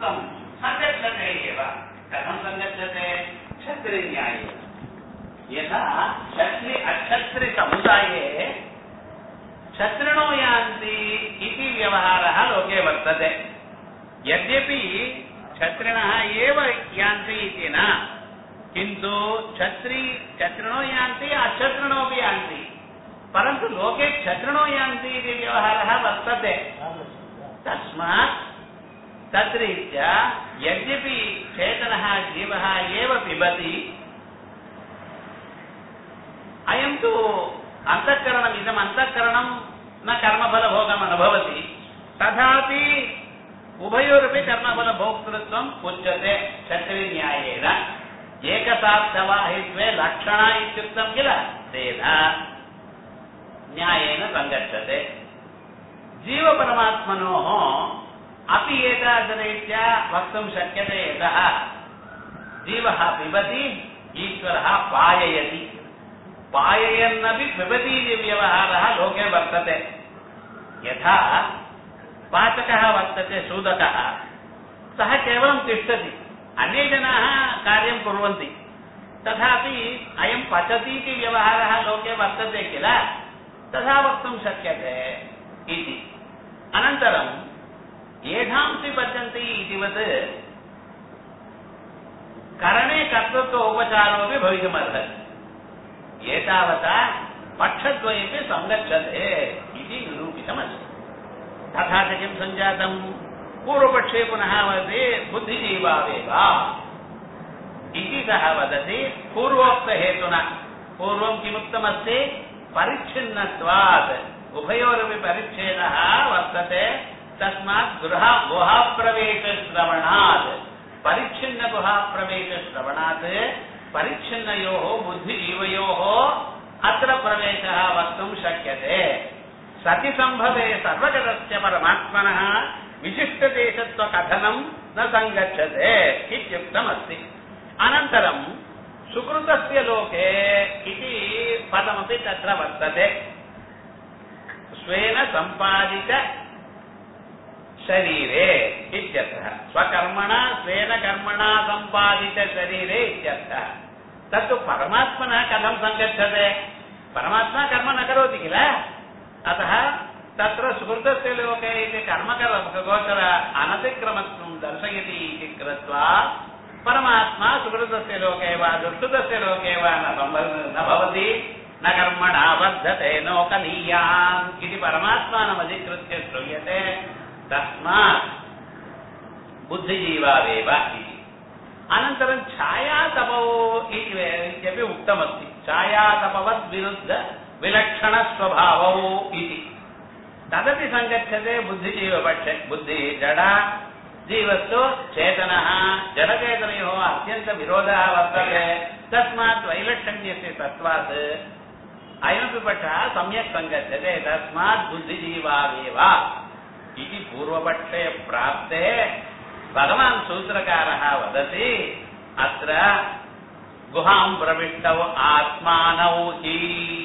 उक्तं सङ्गच्छते एव कथं सङ्गच्छते क्षत्रिन्याये यथा क्षत्रि अक्षत्रिसमुदाये क्षत्रिणो यान्ति इति व्यवहारः लोके वर्तते यद्यपि क्षत्रिणः एव यान्ति इति न किन्तु क्षत्रि क्षत्रिणो यान्ति अक्षत्रिणोऽपि यान्ति परन्तु लोके क्षत्रिणो यान्ति इति व्यवहारः वर्तते तस्मात् तद्रीत्या यद्यपि चेतनः जीवः एव पिबति अयं तु अन्तःकरणम् इदम् अन्तःकरणं न कर्मफलभोगम् अनुभवति तथापि उभयोरपि कर्मफलभोक्तृत्वम् उच्यते क्षत्रिन्यायेन एकसार्थवाहित्वे लक्षणा इत्युक्तं किल तेन न्यायेन सङ्गच्छते जीवपरमात्मनोः अपि एतादृरीत्या वक्तुं शक्यते यतः जीवः पिबति ईश्वरः पाययति पाययन्नपि पिबति इति व्यवहारः लोके वर्तते यथा पाचकः वर्तते सूदकः सः केवलं तिष्ठति अन्ये जनाः कार्यं कुर्वन्ति तथापि अयं पचति इति व्यवहारः लोके वर्तते किल तथा वक्तुं शक्यते इति अनन्तरं येषांसि पचन्ति इतिवत् करणे कर्तृत्व उपचारोपि भवितुमर्हति एतावता पक्षद्वयमपि सङ्गच्छते इति निरूपितमस्ति तथा च किं सञ्जातम् पूर्वपक्षे पुनः वदति बुद्धिजीवावेव इति सः वदति पूर्वोक्तहेतुना पूर्वं किमुक्तमस्ति परिच्छिन्नत्वात् उभयोरपि परिच्छेदः वर्तते तस्मात् गृह गुहाप्रवेशश्रवणात् परिच्छिन्नगुहाप्रवेशश्रवणात् परिच्छिन्नयोः बुद्धिजीवयोः अत्र प्रवेशः वक्तुं शक्यते सति सम्भवे सर्वजगस्य परमात्मनः विशिष्टदेशत्वकथनं न सङ्गच्छते इत्युक्तमस्ति अनन्तरं सुकृतस्य लोके इति पदमपि तत्र वर्तते स्वेन सम्पादित शरीरे इत्यर्थः स्वकर्मणा स्वेन कर्मणा सम्पादित शरीरे इत्यर्थः तत्तु परमात्मनः कथं सङ्गच्छते परमात्मा कर्म न करोति किल अतः तत्र सुहृतस्य लोके इति कर्मकर गोचर अनतिक्रमत्वं दर्शयति इति कृत्वा परमात्मा सुहृतस्य लोके वा दुष्कृतस्य लोके वा न सम्बन्ध न भवति न कर्मणा वर्धते नोकनीयाम् इति परमात्मानमधिकृत्य श्रूयते तस्मात् बुद्धिजीवावेव इति अनन्तरं छायातपौ इत्यपि उक्तमस्ति छायातपवद् विरुद्ध विलक्षणस्वभावौ इति तदपि सङ्गच्छते बुद्धिजीवपक्षे बुद्धिः जडा जीवस्तु चेतनः जडचेतनयोः अत्यन्तविरोधः वर्तते तस्मात् वैलक्षण्यस्य तत्त्वात् अयमपि पक्षः सम्यक् सङ्गच्छते तस्मात् बुद्धिजीवावेव इति पूर्वपक्षे प्राप्ते भगवान् सूत्रकारः वदति अत्र गुहां प्रविष्टौ आत्मानौ हि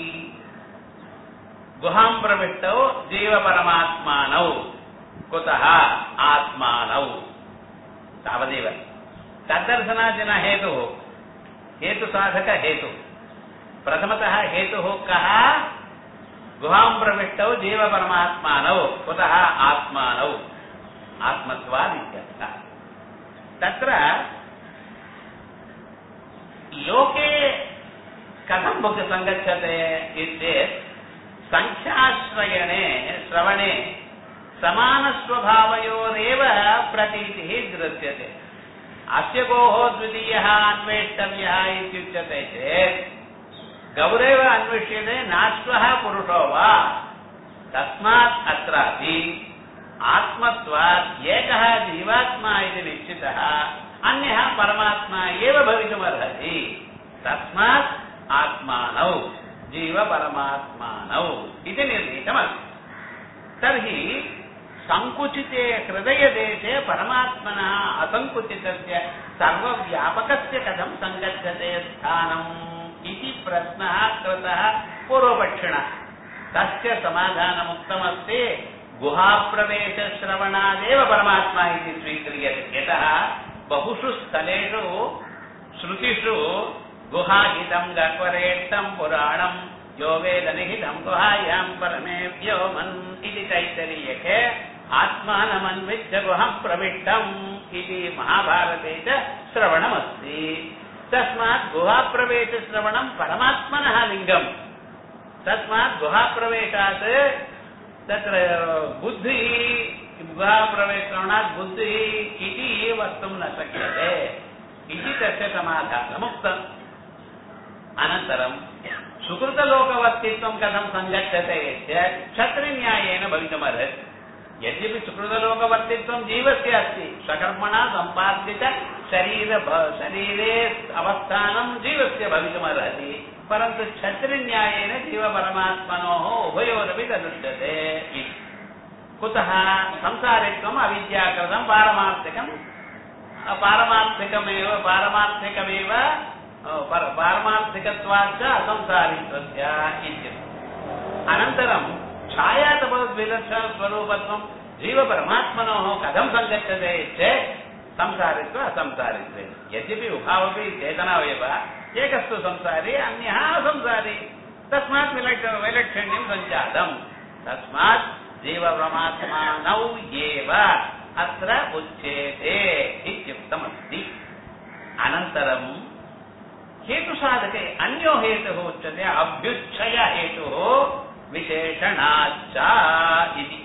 गुहां प्रविष्टौ जीवपरमात्मानौ कुतः आत्मानौ तावदेव तद्दर्शनादिन हेतुः हेतुसाधकहेतुः प्रथमतः हेतुः कः गुहां प्रविष्टौ जीवपरमात्मानौ कुतः आत्मानौ आत्मत्वादित्यर्थः तत्र लोके कथं बुद्ध सङ्गच्छते इत्येत् सङ्ख्याश्रयणे श्रवणे समानस्वभावयोरेव प्रतीतिः दृश्यते अस्य गोः द्वितीयः अन्वेष्टव्यः इत्युच्यते चेत् गौरेव अन्विष्यते नाश्वः पुरुषो वा तस्मात् अत्रापि आत्मत्वात् एकः जीवात्मा इति निश्चितः अन्यः परमात्मा एव भवितुमर्हति तस्मात् आत्मानौ जीवपरमात्मानौ इति निर्णीतमस्ति तर्हि सङ्कुचिते हृदयदेशे परमात्मनः असङ्कुचितस्य सर्वव्यापकस्य कथं सङ्गच्छते स्थानम् इति प्रश्नः कृतः पूर्वपक्षिणः तस्य समाधानमुक्तमस्ति गुहाप्रवेशश्रवणादेव परमात्मा इति स्वीक्रियते यतः बहुषु स्थलेषु श्रुतिषु गुहाहितम् गह्वरेष्टम् पुराणम् यो वेदनिहितम् गुहायाम् परमे व्योमन् इति तैतरीयके आत्मानमन्विच्य गुहम् प्रविष्टम् इति महाभारते च श्रवणमस्ति तस्मात् गुहाप्रवेशश्रवणम् परमात्मनः लिङ्गम् तस्मात् गुहाप्रवेशात् तत्र बुद्धिः गुहाप्रवेशनात् बुद्धिः इति वक्तुं न शक्यते इति तस्य समाधानमुक्तम् अनन्तरं सुकृतलोकवर्तित्वं कथं सङ्गच्छते चेत् क्षत्रिन्यायेन भवितुमर्हति यद्यपि सुकृतलोकवर्तित्वं जीवस्य अस्ति स्वकर्मणा सम्पादित शरीर शरीरे अवस्थानं जीवस्य भवितुमर्हति परन्तु क्षत्रिन्यायेन जीवपरमात्मनोः उभयोरपि तदुच्यते इति कुतः संसारित्वम् अविद्याकृतं पारमार्थिकं पारमार्थिकमेव पारमार्थिकमेव पारमार्थिकत्वाच्च असंसारित्वस्य इत्यर्थः अनन्तरं छायातपद्विलक्षणस्वरूपत्वं जीवपरमात्मनोः कथं सङ्गच्छते चेत् संसारित्व असंसारित्वे यद्यपि उभावपि चेतना एव एकस्तु संसारी अन्यः असंसारी तस्मात् विलक्ष वैलक्षण्यं सञ्जातम् तस्मात् जीवपरमात्मानौ एव अत्र उच्येते इत्युक्तमस्ति अनन्तरं हेतुसाधके अन्यो हेतुः उच्यते अभ्युच्छय हेतुः विशेषणाच्च इति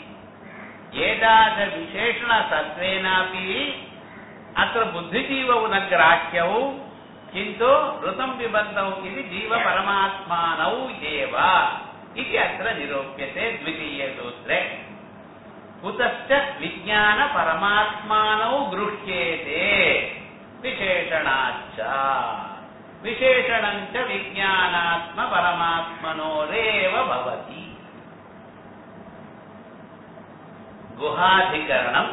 एतादृशविशेषणसत्त्वेनापि अत्र बुद्धिजीवौ न ग्राह्यौ किन्तु ऋतं पिबन्तौ इति जीवपरमात्मानौ एव इति अत्र निरूप्यते द्वितीये सूत्रे कुतश्च विज्ञानपरमात्मानौ गृह्येते विशेषणाच्च विशेषणं च विज्ञानात्मपरमात्मनोरेव भवति गुहाधिकरणम्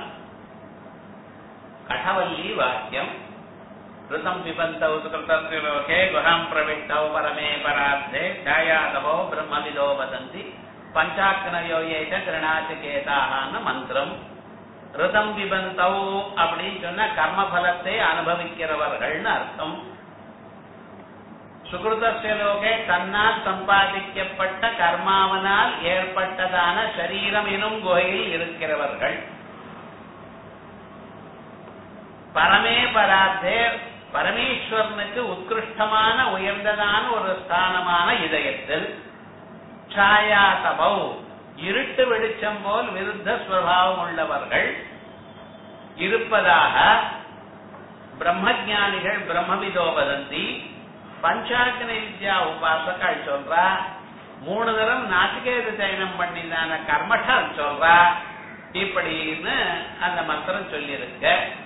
कठवल्लीवाक्यम् ऋतं पिबन्तौ सुकृतस्य लोके गुहां प्रविष्टौ परमे परार्धे छायातवो ब्रह्मविदो वदन्ति பஞ்சாக்கனயோ ஏச்ச திருநாச்சிகேதான்னு மந்திரம் ரிதம் பிபந்தௌ அப்படின்னு சொன்ன கர்மபலத்தை அனுபவிக்கிறவர்கள்னு அர்த்தம் சுகிருதஸ்ய லோகே தன்னால் சம்பாதிக்கப்பட்ட கர்மாவனால் ஏற்பட்டதான சரீரம் எனும் குகையில் இருக்கிறவர்கள் பரமே பராத்தே பரமேஸ்வரனுக்கு உத்கிருஷ்டமான உயர்ந்ததான ஒரு ஸ்தானமான இதயத்தில் சாயாசபௌ இருட்டு வெளிச்சம் போல் விருத்த ஸ்வபாவம் உள்ளவர்கள் இருப்பதாக பிரம்மஜானிகள் பிரம்மவிதோ வதந்தி பஞ்சாக்னி வித்யா உபாசகால் சொல்றா மூணு தரம் நாசிகேத சயனம் பண்ணிதான கர்மட்டால் சொல்றா இப்படின்னு அந்த மந்திரம் சொல்லியிருக்க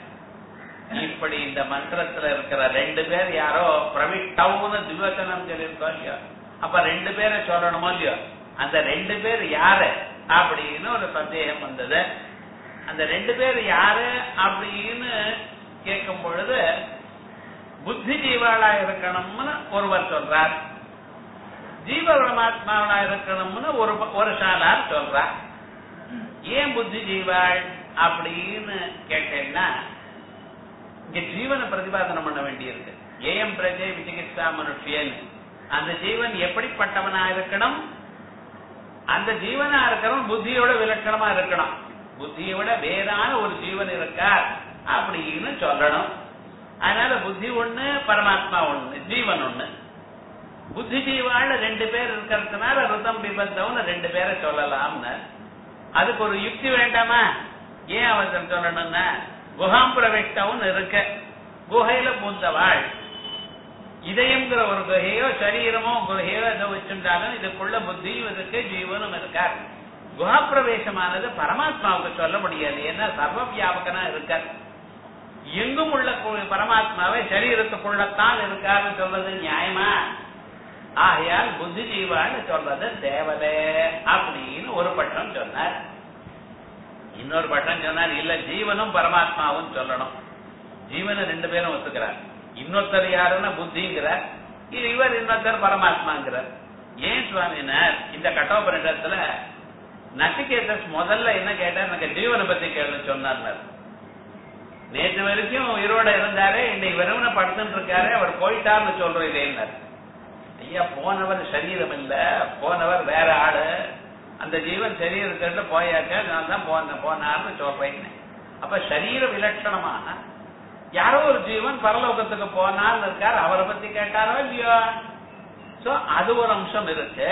இப்படி இந்த மந்திரத்துல இருக்கிற ரெண்டு பேர் யாரோ பிரவிட்டவுன்னு திவச்சனம் சொல்லியிருக்கோம் இல்லையோ அப்ப ரெண்டு பேரை சொல்லணுமோ இல்லையோ அந்த ரெண்டு பேர் யாரு அப்படின்னு ஒரு சந்தேகம் வந்தது அந்த ரெண்டு பேர் யாரு அப்படின்னு கேட்கும் பொழுது புத்தி ஜீவாளா இருக்கணும்னு ஒருவர் சொல்றார் ஜீவ பரமாத்மாவளா இருக்கணும்னு ஒரு ஒரு சாலார் சொல்றார் ஏன் புத்தி ஜீவாள் அப்படின்னு கேட்டேன்னா இங்க ஜீவனை பிரதிபாதனம் பண்ண வேண்டியிருக்கு ஏஎம் பிரஜை விசிகித்சா மனுஷியன் அந்த ஜீவன் எப்படிப்பட்டவனா இருக்கணும் அந்த ஜீவனா இருக்கணும் புத்தியோட விலக்கணமா இருக்கணும் புத்தியை விட வேறான ஒரு ஜீவன் இருக்கார் அப்படின்னு சொல்லணும் அதனால புத்தி ஒண்ணு பரமாத்மா ஒண்ணு ஜீவன் ஒண்ணு புத்தி ஜீவாள் ரெண்டு பேர் இருக்கிறதுனால ருதம் பிபந்தவன் ரெண்டு பேரை சொல்லலாம்னு அதுக்கு ஒரு யுக்தி வேண்டாமா ஏன் அவசரம் சொல்லணும்னா குஹாம் பிரவிஷ்டவும் இருக்க குகையில பூந்தவாள் இதயம்ங்கிற ஒரு குகையோ சரீரமோ குகையோ எதோ வச்சிருந்தாலும் இதுக்குள்ள புத்தியும் இருக்கு ஜீவனும் இருக்கார் குஹாப்பிரவேசமானது பரமாத்மாவுக்கு சொல்ல முடியாது ஏன்னா சர்வ வியாபகனா இருக்கார் எங்கும் உள்ள கு- பரமாத்மாவை சரீரத்துக்குள்ளத்தான் இருக்காருன்னு சொல்றது நியாயமா ஆகையால் புத்தி ஜீவான்னு சொல்றது தேவதே அப்படின்னு ஒரு பட்டம் சொன்னார் இன்னொரு பட்டம் சொன்னார் இல்ல ஜீவனும் பரமாத்மாவும் சொல்லணும் ஜீவனை ரெண்டு பேரும் ஒத்துக்கிறார் இன்னொருத்தர் யாருன்னா புத்திங்கிறார் இது இவர் இன்னொருத்தர் பரமாத்மாங்கிறார் ஏன் சுவாமினார் இந்த கட்டோபரிடத்துல நச்சிகேதஸ் முதல்ல என்ன கேட்டார் எனக்கு ஜீவனை பத்தி கேள்வி சொன்னார் நேற்று வரைக்கும் உயிரோட இருந்தாரு இன்னைக்கு வெறுமனை படுத்துட்டு இருக்காரு அவர் போயிட்டார்னு சொல்றோம் இதேன்னார் ஐயா போனவர் சரீரம் இல்ல போனவர் வேற ஆளு அந்த ஜீவன் சரீரத்திட்ட போயாக்க நான் தான் போன போனார்னு சொல்றேன் அப்ப சரீர விலட்சணமான யாரோ ஒரு ஜீவன் பரலோகத்துக்கு போனான்னு இருக்கார் அவரை பத்தி கேட்டாரோ இல்லையோ சோ அது ஒரு அம்சம் இருக்கு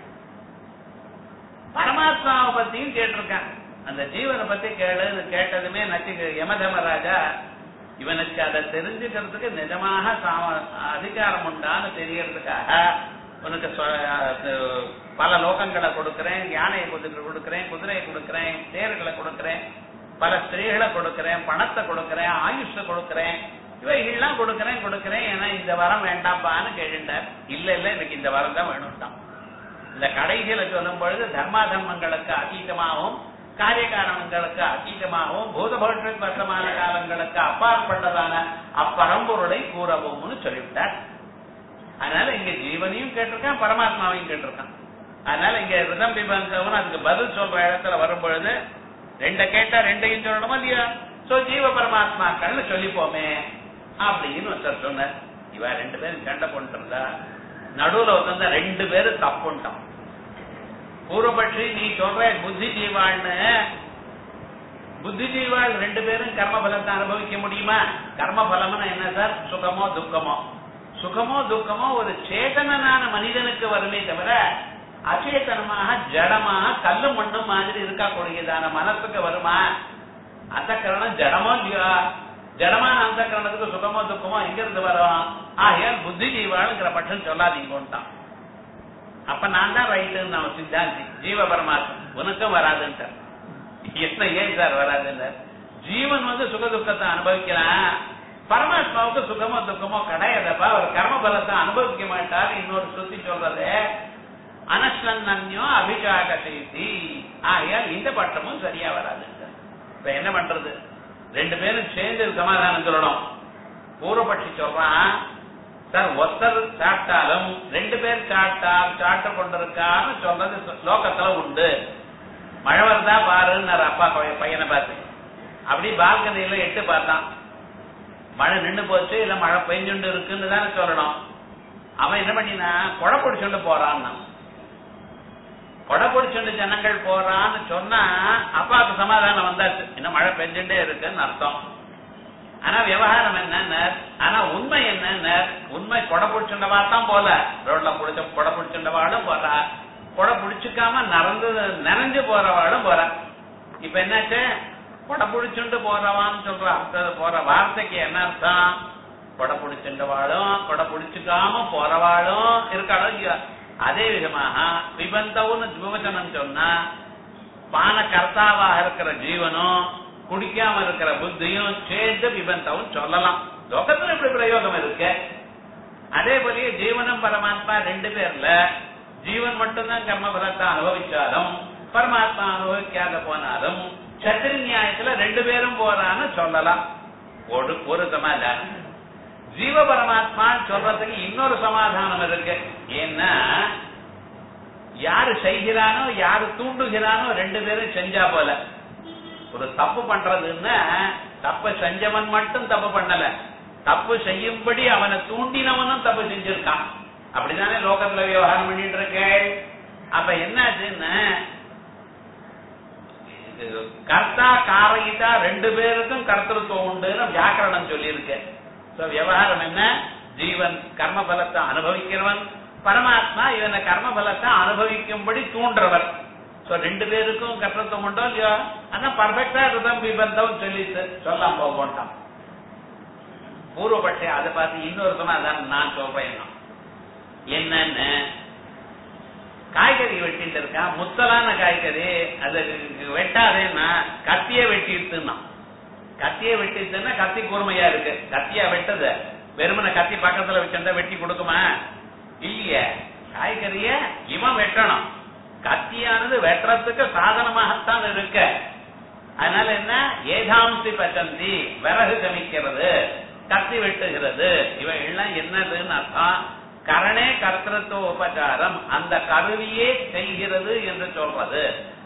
பரமாத்மாவை பத்தியும் கேட்டிருக்கான் அந்த ஜீவனை பத்தி கேளுன்னு கேட்டதுமே நச்சு யமதமராஜா இவனுக்கு அதை தெரிஞ்சுக்கிறதுக்கு நிஜமாக சாம- அதிகாரம் உண்டான்னு தெரியறதுக்காக உனக்கு சொ- அது பல லோகங்களை கொடுக்கிறேன் யானையை குதிரை கொடுக்கிறேன் குதிரையை கொடுக்கிறேன் தேர்களை கொடுக்கிறேன் பல ஸ்திரீகளை கொடுக்கிறேன் பணத்தை கொடுக்கிறேன் ஆயுஷ கொடுக்கிறேன் இவைகள்லாம் கொடுக்கிறேன் கொடுக்கிறேன் ஏன்னா இந்த வரம் வேண்டாம்பான்னு கேட்டார் இல்ல இல்ல எனக்கு இந்த வரம் தான் வேணும்ட்டான் இந்த கடைசியில சொல்லும் பொழுது தர்மா தர்மங்களுக்கு அதீதமாகவும் காரிய காரணங்களுக்கு அதீதமாகவும் பூத பௌஷ்டிக் வர்த்தமான காலங்களுக்கு அப்பாற்பட்டதான அப்பரம்பொருளை கூறவும்னு சொல்லிவிட்டார் அதனால இங்க ஜீவனையும் கேட்டிருக்கான் பரமாத்மாவையும் கேட்டிருக்கான் அதனால இங்க ரிதம் பிபந்தவன் அதுக்கு பதில் சொல்ற இடத்துல வரும் பொழுது ரெண்ட கேட்டா ரெண்டையும் சொல்லணுமா இல்லையா சோ ஜீவ பரமாத்மாக்கள்னு சொல்லிப்போமே அப்படின்னு ஒருத்தர் சொன்னார் இவ ரெண்டு பேரும் சண்டை போட்டு இருந்தா நடுவுல உட்கார்ந்தா ரெண்டு பேரும் தப்புட்டான் பூர்வபட்சி நீ சொல்ற புத்தி ஜீவாள்னு புத்தி ஜீவாள் ரெண்டு பேரும் கர்ம பலத்தை அனுபவிக்க முடியுமா கர்ம பலம்னா என்ன சார் சுகமோ துக்கமோ சுகமோ துக்கமோ ஒரு சேதனனான மனிதனுக்கு வருமே தவிர அச்சேதனமாக ஜடமாக கல்லு மண்ணு மாதிரி இருக்கக்கூடியதான மனசுக்கு வருமா அந்த கரணம் ஜடமோ இல்லையா ஜடமான அந்த கரணத்துக்கு சுகமோ துக்கமோ எங்க இருந்து வரும் ஆகையால் புத்தி ஜீவாளுங்கிற பட்சம் சொல்லாதீங்கன்ட்டான் அப்ப நான் தான் ரைட்டுன்னு நான் சித்தாந்தி ஜீவ பரமாத்மா உனக்கும் வராதுன்ட்ட என்ன ஏன் சார் வராதுன்னு ஜீவன் வந்து சுக துக்கத்தை அனுபவிக்கலாம் பரமாத்மாவுக்கு சுகமோ துக்கமோ கிடையாதப்பா அவர் கர்ம பலத்தை அனுபவிக்க மாட்டார் இன்னொரு சுத்தி சொல்றது அனஸ்லன்யோ அபிஷாக செய்தி ஆகையால் இந்த பட்டமும் சரியா வராது இப்ப என்ன பண்றது ரெண்டு பேரும் சேர்ந்து சமாதானம் சொல்லணும் பூர்வபட்சி சொல்றான் சார் ஒருத்தர் சாப்பிட்டாலும் ரெண்டு பேர் சாப்பிட்டால் சாப்பிட்டு கொண்டிருக்கான்னு சொல்றது லோகத்துல உண்டு மழை வருதா பாருன்னாரு அப்பா பைய- பையனை பார்த்து அப்படி பால்கனியில எட்டு பார்த்தான் மழை நின்னு போச்சு இல்ல மழை பெஞ்சுண்டு இருக்குன்னு தானே சொல்லணும் அவன் என்ன பண்ணினா கொடை பிடிச்சுண்டு போறான்னா கொடை பிடிச்சுண்டு ஜனங்கள் போறான்னு சொன்னா அப்பாவுக்கு சமாதானம் வந்தாச்சு இன்னும் மழை பெஞ்சுட்டே இருக்குன்னு அர்த்தம் ஆனா விவகாரம் என்ன ஆனா உண்மை என்ன உண்மை கொடை பிடிச்சுண்டவா தான் போல ரோட்ல பிடிச்ச கொடை பிடிச்சுண்டவாளும் போறா கொடை பிடிச்சுக்காம நறந்து நனைஞ்சு போறவாளும் போறா இப்ப என்னாச்சு கொடை பிடிச்சுண்டு போறவான்னு சொல்ற அர்த்தம் போற வார்த்தைக்கு என்ன அர்த்தம் கொடை பிடிச்சுண்டவாளும் கொடை பிடிச்சுக்காம போறவாளும் இருக்காளோ இல்லையா அதே விதமாக விபந்தவுன்னு விவச்சனம் சொன்னா பான கர்த்தாவாக இருக்கிற ஜீவனும் குடிக்காம இருக்கிற புத்தியும் சேர்ந்து விபந்தவும் சொல்லலாம் லோகத்துல இப்படி பிரயோகம் இருக்கு அதே போலயே ஜீவனும் பரமாத்மா ரெண்டு பேர்ல ஜீவன் மட்டும்தான் கர்ம பலத்தை அனுபவிச்சாலும் பரமாத்மா அனுபவிக்காத போனாலும் சத்திரி நியாயத்துல ரெண்டு பேரும் போறான்னு சொல்லலாம் ஒரு ஒரு சமாதானம் ஜீவ பரமாத்மா சொல்றதுக்கு இன்னொரு சமாதானம் இருக்கு ஏன்னா யாரு செய்கிறானோ யாரு தூண்டுகிறானோ ரெண்டு பேரும் செஞ்சா போல ஒரு தப்பு பண்றதுன்னா தப்பு செஞ்சவன் மட்டும் தப்பு பண்ணல தப்பு செய்யும்படி அவனை தூண்டினவனும் தப்பு செஞ்சிருக்கான் அப்படிதானே லோகத்துல விவகாரம் பண்ணிட்டு இருக்கேன் அப்ப என்னாச்சுன்னா இது கர்த்தா காரகிதா ரெண்டு பேருக்கும் கர்த்தத்துவம் உண்டுன்னு வியாக்கரணம் சொல்லியிருக்கேன் சோ விவகாரம் என்ன ஜீவன் கர்ம பலத்தை அனுபவிக்கிறவன் பரமாத்மா இவனை கர்ம பலத்தை அனுபவிக்கும்படி தூண்டுறவர் சோ ரெண்டு பேருக்கும் கர்த்தத்துவம் உண்டோ இல்லையோ ஆனா பர்ஃபெக்டா ரிதம் விபந்தம் சொல்லி சொல்லாம் போக மாட்டான் பூர்வபட்சம் அதை பார்த்து இன்னொரு சமாதானம் நான் சொல்றேன் நான். என்னன்னு காய்கறி வெட்டிட்டு இருக்கான் முத்தலான காய்கறி அது வெட்டாதேன்னா கத்தியே வெட்டிட்டுன்னா கத்தியே வெட்டிட்டுன்னா கத்தி கூர்மையா இருக்கு கத்தியா வெட்டது வெறுமனை கத்தி பக்கத்துல வச்சிருந்தா வெட்டி கொடுக்குமா இல்லையே காய்கறிய இவன் வெட்டணும் கத்தியானது வெட்டுறதுக்கு சாதனமாகத்தான் இருக்க அதனால என்ன ஏதாம்சி பச்சந்தி விறகு கமிக்கிறது கத்தி வெட்டுகிறது இவை எல்லாம் என்னதுன்னு அர்த்தம் கரணே கர்த்தத்துவ உபச்சாரம் அந்த கருவியே செய்கிறது என்று சொல்றது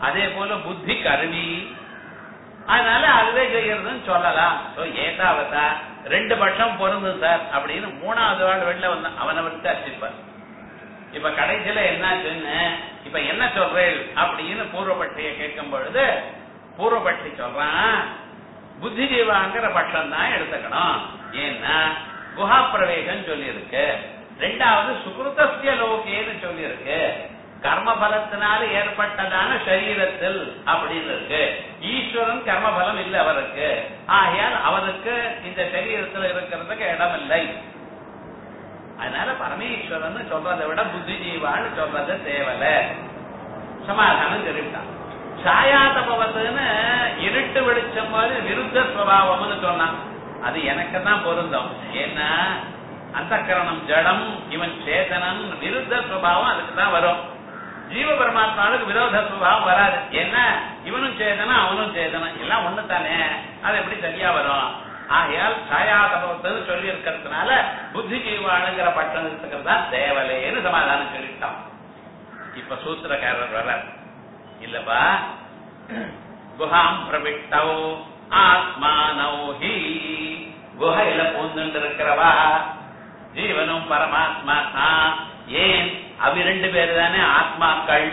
அதே போல புத்தி கருவி அதனால அதுவே செய்யறதுன்னு சொல்லலாம் So, ஏதாவதா ரெண்டு பட்சம் பொருந்தும் சார் அப்படின்னு மூணாவது வாழ் வெளில வந்த அவனை விட்டு அர்ச்சிப்பார் இப்ப கடைசியில என்னாச்சுன்னு இப்ப என்ன சொல்றேன் அப்படின்னு பூர்வபட்சிய கேட்கும் பொழுது பூர்வபட்சி சொல்றான் புத்திஜீவாங்கிற பட்சம் தான் எடுத்துக்கணும் ஏன்னா குஹா பிரவேசம் சொல்லியிருக்கு ரெண்டாவது சுகிருதஸ்ய லோகேன்னு சொல்லியிருக்கு கர்ம பலத்தினால ஏற்பட்டதான சரீரத்தில் அப்படின்னு இருக்கு ஈஸ்வரன் கர்ம பலம் இல்லை அவருக்கு ஆகையால் அவருக்கு இந்த சரீரத்தில் இருக்கிறதுக்கு இடம் இல்லை அதனால பரமேஸ்வரன் சொல்றதை விட புத்திஜீவான்னு சொல்றது தேவல சமாதானம் தெரிவித்தான் சாயாதபவத்துன்னு இருட்டு வெளிச்சம் மாதிரி விருத்த சுவாவம்னு சொன்னான் அது எனக்கு தான் பொருந்தும் ஏன்னா அந்த கரணம் ஜடம் இவன் சேதனன் விருத்த சுவாவம் அதுக்கு தான் வரும் ஜீவ பரமாத்மாவுக்கு விரோத சுபாவம் வராது ஏன்னா இவனும் சேதனம் அவனும் சேதனம் எல்லாம் ஒண்ணு தானே அது எப்படி சரியா வரும் ஆகையால் சாயாதபவத்துன்னு சொல்லி இருக்கிறதுனால புத்தி ஜீவானுங்கிற பட்டம் இருக்கிறது தான் தேவலேன்னு சமாதானம் சொல்லிட்டான் இப்ப சூத்திரக்காரர் வர இல்லப்பா குஹாம் பிரவிட்டோ ஆத்மானோ ஹி குகையில பூந்துட்டு இருக்கிறவா ஜீவனும் பரமாத்மா தான் ஏன் அவி ரெண்டு பேரு தானே ஆத்மாக்கள்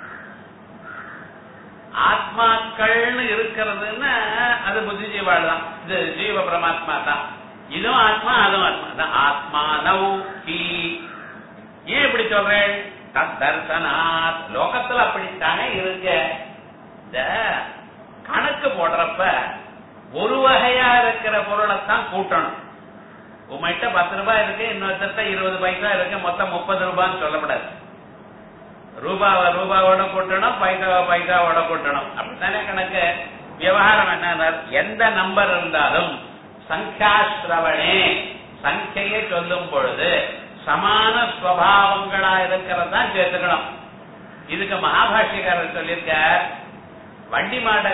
ஆத்மாக்கள்னு இருக்கிறதுன்னா அது புத்தி ஜீவாள் தான் இது ஜீவ பரமாத்மா தான் இதுவும் ஆத்மா அதுவும் ஆத்மா தான் ஆத்மானௌ ஹி ஏன் இப்படி சொல்றேன் தர்சனாத் லோகத்துல அப்படித்தானே இருக்க இந்த கணக்கு போடுறப்ப ஒரு வகையா இருக்கிற பொருளைத்தான் கூட்டணும் உங்கள்கிட்ட பத்து ரூபாய் இருக்கு இன்னொருத்த இருபது பைசா இருக்கு மொத்தம் முப்பது ரூபான்னு சொல்லக்கூடாது ரூபாவை ரூபாவோட கூட்டணும் பைசாவை பைசாவோட கூட்டணும் அப்படித்தானே கணக்கு விவகாரம் என்ன எந்த நம்பர் இருந்தாலும் சங்கியாஸ்ரவணே சங்கையை சொல்லும் பொழுது சமான ஸ்வபாவங்களா இருக்கிறதா சேர்த்துக்கணும் இதுக்கு மகாபாஷ்யக்காரர் சொல்லியிருக்கார் வண்டி மாட்டை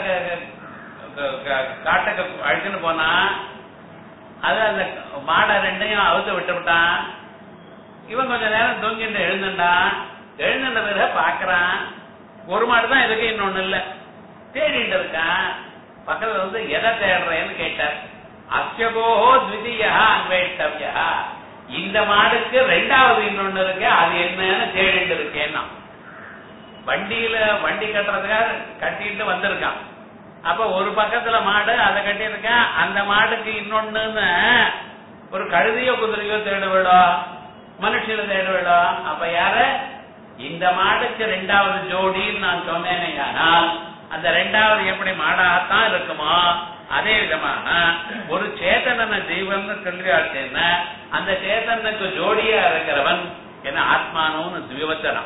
காட்டுக்கு அழுத்துன்னு போனா அது அந்த மாடை ரெண்டையும் அவுத்து விட்டு விட்டான் இவன் கொஞ்ச நேரம் தூங்கிட்டு எழுந்துட்டான் எழுந்துட்ட பிறகு பாக்குறான் ஒரு மாடு தான் இருக்கு இன்னொன்னு இல்ல தேடிட்டு இருக்கான் பக்கத்துல வந்து எதை தேடுறேன்னு கேட்டார் அஸ்யகோஹோ த்விதீயா அன்வேஷ்டவ்யா இந்த மாடுக்கு ரெண்டாவது இன்னொன்னு இருக்கு அது என்னன்னு தேடிட்டு இருக்கேன்னா வண்டியில வண்டி கட்டுறதுக்காக கட்டிட்டு வந்திருக்கான் அப்ப ஒரு பக்கத்துல மாடு அதை கட்டியிருக்கேன் அந்த மாடுக்கு இன்னொன்னு ஒரு கழுதியோ குதிரையோ தேட விடும் மனுஷனை தேட விடும் அப்ப யாரு இந்த மாடுக்கு ரெண்டாவது ஜோடின்னு நான் சொன்னேனே ஆனால் அந்த ரெண்டாவது எப்படி மாடாத்தான் இருக்குமோ அதே விதமாக ஒரு சேத்தனன ஜீவன் சொல்லியாச்சுன்னா அந்த சேத்தனுக்கு ஜோடியா இருக்கிறவன் என்ன ஆத்மானோன்னு திவிவச்சனம்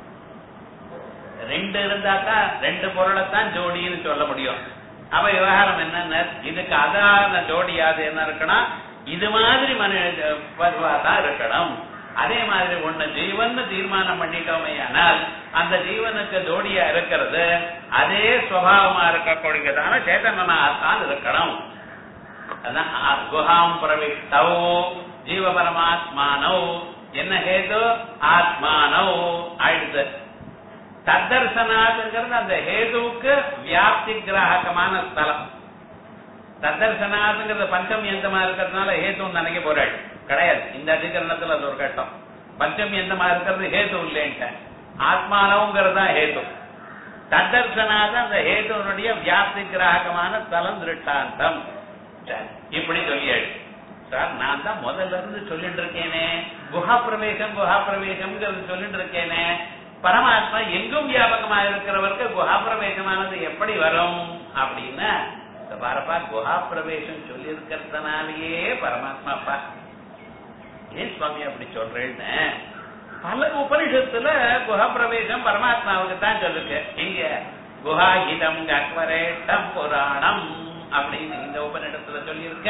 ரெண்டு இருந்தாக்கா ரெண்டு பொருளைத்தான் ஜோடின்னு சொல்ல முடியும் அவ விவகாரம் என்னன்னா இதுக்கு அதான ஜோடி அது என்ன இருக்கணும் இது மாதிரி மனித தான் இருக்கணும் அதே மாதிரி ஒண்ணு ஜீவன் தீர்மானம் பண்ணிட்டோமே ஆனால் அந்த ஜீவனுக்கு ஜோடியா இருக்கிறது அதே சுவாவமா இருக்கக்கூடியதான சேதனனாத்தான் இருக்கணும் அதான் குஹாம் பிரவிட்டோ ஜீவ பரமாத்மானோ என்ன ஹேது ஆத்மானோ ஆயிடுது தத்தர்சனாதுங்கிறது அந்த ஹேதுவுக்கு வியாப்தி கிராகமான ஸ்தலம் தத்தர்சனாதுங்கிறது பஞ்சம் எந்தமா இருக்கிறதுனால ஹேதுன்னு நினைக்க போறாள் கிடையாது இந்த அதிகரணத்துல அது ஒரு கட்டம் பஞ்சம் எந்தமா இருக்கிறது ஹேது இல்லைன்ட்ட ஆத்மானவங்கிறது தான் ஹேது தத்தர்சனாத அந்த ஹேதுனுடைய வியாப்தி கிராகமான ஸ்தலம் திருட்டாந்தம் இப்படி சொல்லியாடு சார் நான் தான் முதல்ல இருந்து சொல்லிட்டு இருக்கேனே குஹா பிரவேசம் குஹா பிரவேசம் சொல்லிட்டு இருக்கேனே பரமாத்மா எங்கும் வியாபகமா இருக்கிறவருக்கு குஹா பிரவேசமானது எப்படி வரும் அப்படின்னா பாரப்பா குஹா பிரவேசம் சொல்லி இருக்கிறதுனாலயே பரமாத்மாப்பா ஏன் சுவாமி அப்படி சொல்றேன்னு பல உபனிஷத்துல குஹா பிரவேசம் பரமாத்மாவுக்கு தான் சொல்லுங்க இங்க குஹாஹிதம் அக்வரேட்டம் புராணம் அப்படின்னு இந்த உபனிடத்துல சொல்லியிருக்க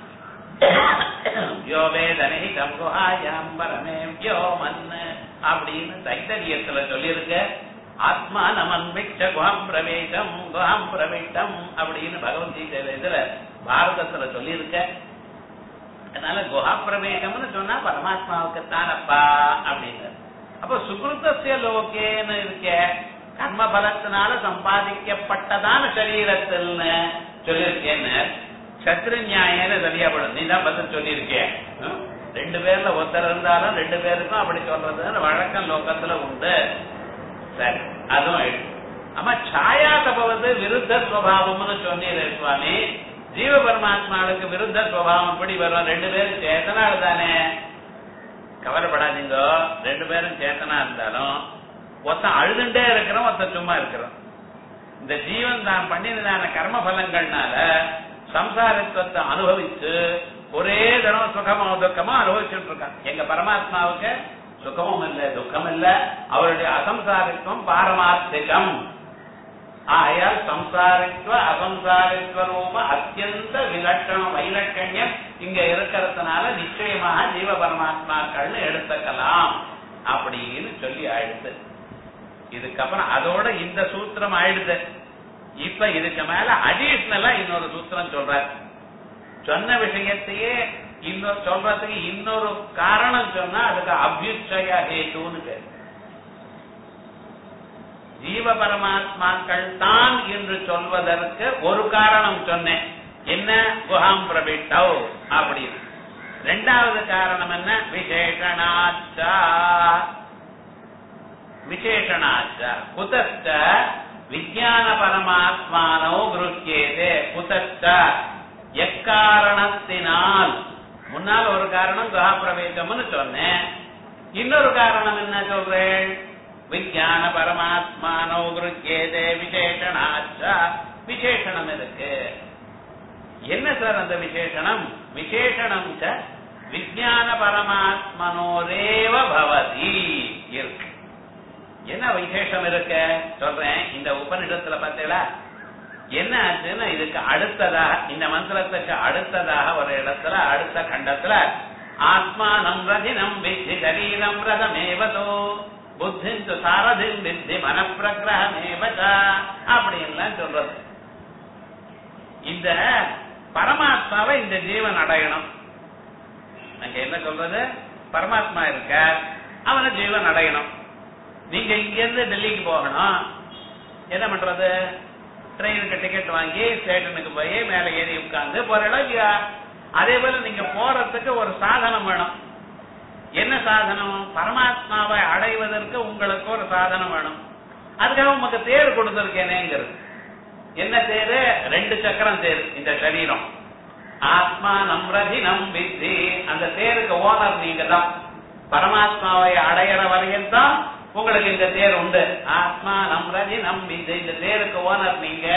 யோ வேதனைதம் குஹாயாம் பரமே யோ மன்னு அப்படின்னு தைத்தரியத்துல சொல்லியிருக்க ஆத்மா நமன் விட்ட குஹம் பிரவேசம் குஹம் பிரவிட்டம் அப்படின்னு பகவத்கீதையில இதுல பாரதத்துல சொல்லியிருக்க அதனால குஹா பிரவேசம்னு சொன்னா பரமாத்மாவுக்கு தானப்பா அப்படின்னு அப்ப சுகிருத்திய லோகேன்னு இருக்க கர்ம பலத்தினால சம்பாதிக்கப்பட்டதான சரீரத்தில்னு சொல்லியிருக்கேன்னு சத்ரு நியாயன்னு சரியாப்படும் நீ தான் பதில் சொல்லியிருக்கேன் ம்? ரெண்டு பேர்ல ஒருத்தர் இருந்தாலும் ரெண்டு பேருக்கும் அப்படி சொல்றதுன்னு வழக்கம் லோகத்துல உண்டு சரி அதுவும் ஆயிடுச்சு. ஆமா சாயா தபவது விருத்த சுவாவம்னு சொன்னீரே சுவாமி ஜீவ பரமாத்மாவுக்கு விருத்த சுவாவம் எப்படி வரும் ரெண்டு பேரும் சேத்தனால தானே கவலைப்படாதீங்க ரெண்டு பேரும் சேத்தனா இருந்தாலும் ஒருத்தன் அழுதுண்டே இருக்கிறோம் ஒருத்தன் சும்மா இருக்கிறோம் இந்த ஜீவன் தான் பண்ணினதான கர்ம பலங்கள்னால சம்சாரத்துவத்தை அனுபவிச்சு ஒரே தரம் சுகமா துக்கமா அனுபவிச்சுட்டு இருக்கான் எங்க பரமாத்மாவுக்கு சுகமும் இல்ல துக்கம் இல்ல அவருடைய அசம்சாரித்துவம் பாரமார்த்திகம் ஆயால் சம்சாரித்வ அசம்சாரித்வ ரூப அத்தியந்த விலட்சணம் வைலட்சண்யம் இங்க இருக்கிறதுனால நிச்சயமாக ஜீவ பரமாத்மாக்கள்னு எடுத்துக்கலாம் அப்படின்னு சொல்லி ஆயிடுது இதுக்கப்புறம் அதோட இந்த சூத்திரம் ஆயிடுது இப்ப இதுக்கு மேல அடிஷனலா இன்னொரு சூத்திரம் சொல்றார் சொன்ன விஷயத்தையே இன்னொரு சொல்றதுக்கு இன்னொரு காரணம் சொன்னா அதுக்கு அபியுச்சய ஹேதுன்னு பேர் ஜீவ பரமாத்மாக்கள் தான் என்று சொல்வதற்கு ஒரு காரணம் சொன்னேன் என்ன குஹாம் பிரபிட்டவ் அப்படின்னு ரெண்டாவது காரணம் என்ன விசேஷணாச்சா விசேஷணாச்ச குதச்ச விஜயான பரமாத்மானோ குருக்கியதே குதச்ச எக்காரணத்தினால் முன்னால் ஒரு காரணம் குஹாபிரவேசம்னு சொன்னேன் இன்னொரு காரணம் என்ன சொல்றேன் விஜயான பரமாத்மானோ குருக்கியதே விசேஷணாச்ச விசேஷணம் இருக்கு என்ன சார் அந்த விசேஷணம் விசேஷணம் ச விஜயான பரமாத்மனோரேவ பவதி இருக்கு என்ன விசேஷம் இருக்க சொல்றேன் இந்த உபனிடத்துல பார்த்தீங்களா என்ன ஆச்சுன்னா இதுக்கு அடுத்ததாக இந்த மந்திரத்துக்கு அடுத்ததாக ஒரு இடத்துல அடுத்த கண்டத்துல ஆத்மானம் ரதினம் வித்தி சரீரம் ரதமேவதோ புத்திந்து சாரதிம் வித்தி மனப்பிரகிரகமேவச்ச அப்படின்லாம் சொல்றது இந்த பரமாத்மாவை இந்த ஜீவன் அடையணும் அங்க என்ன சொல்றது பரமாத்மா இருக்க அவனை ஜீவன் அடையணும் நீங்க இங்க இருந்து டெல்லிக்கு போகணும் என்ன பண்றது ட்ரெயினுக்கு டிக்கெட் வாங்கி ஸ்டேஷனுக்கு போய் மேல ஏறி உட்கார்ந்து போற இடம் இல்லையா அதே போல நீங்க போறதுக்கு ஒரு சாதனம் வேணும் என்ன சாதனம் பரமாத்மாவை அடைவதற்கு உங்களுக்கு ஒரு சாதனம் வேணும் அதுக்காக உங்களுக்கு தேர் கொடுத்திருக்கேனேங்கிறது என்ன தேரு ரெண்டு சக்கரம் தேர் இந்த சரீரம் ஆத்மா நம்ரதி நம்பித்தி அந்த தேருக்கு ஓனர் நீங்க தான் பரமாத்மாவை அடையிற வரையும் தான் உங்களுக்கு இந்த தேர் உண்டு ஆத்மா நம்ரதி நம்பித்தி இந்த தேருக்கு ஓனர் நீங்க